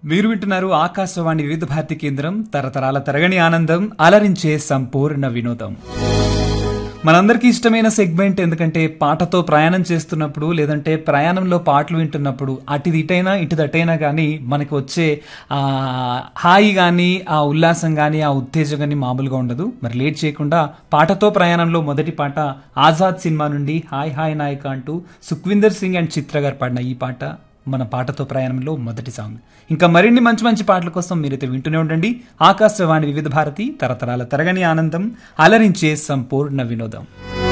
మీరు వింటున్నారు ఆకాశవాణి వివిధ భారతి కేంద్రం తరతరాల తరగని ఆనందం అలరించే సంపూర్ణ వినోదం మనందరికీ ఇష్టమైన సెగ్మెంట్ ఎందుకంటే పాటతో ప్రయాణం చేస్తున్నప్పుడు లేదంటే ప్రయాణంలో పాటలు వింటున్నప్పుడు అటు ఇటైనా ఇటు దటైనా కానీ మనకి వచ్చే ఆ హాయి కానీ ఆ ఉల్లాసం కానీ ఆ ఉత్తేజం కానీ మామూలుగా ఉండదు మరి లేట్ చేయకుండా పాటతో ప్రయాణంలో మొదటి పాట ఆజాద్ సినిమా నుండి హాయ్ హాయ్ నాయక అంటూ సుఖ్విందర్ సింగ్ అండ్ చిత్ర గారు పాడిన ఈ పాట మన పాటతో ప్రయాణంలో మొదటి సాంగ్ ఇంకా మరిన్ని మంచి మంచి పాటల కోసం మీరైతే వింటూనే ఉండండి ఆకాశవాణి వివిధ భారతి తరతరాల తరగని ఆనందం అలరించే సంపూర్ణ వినోదం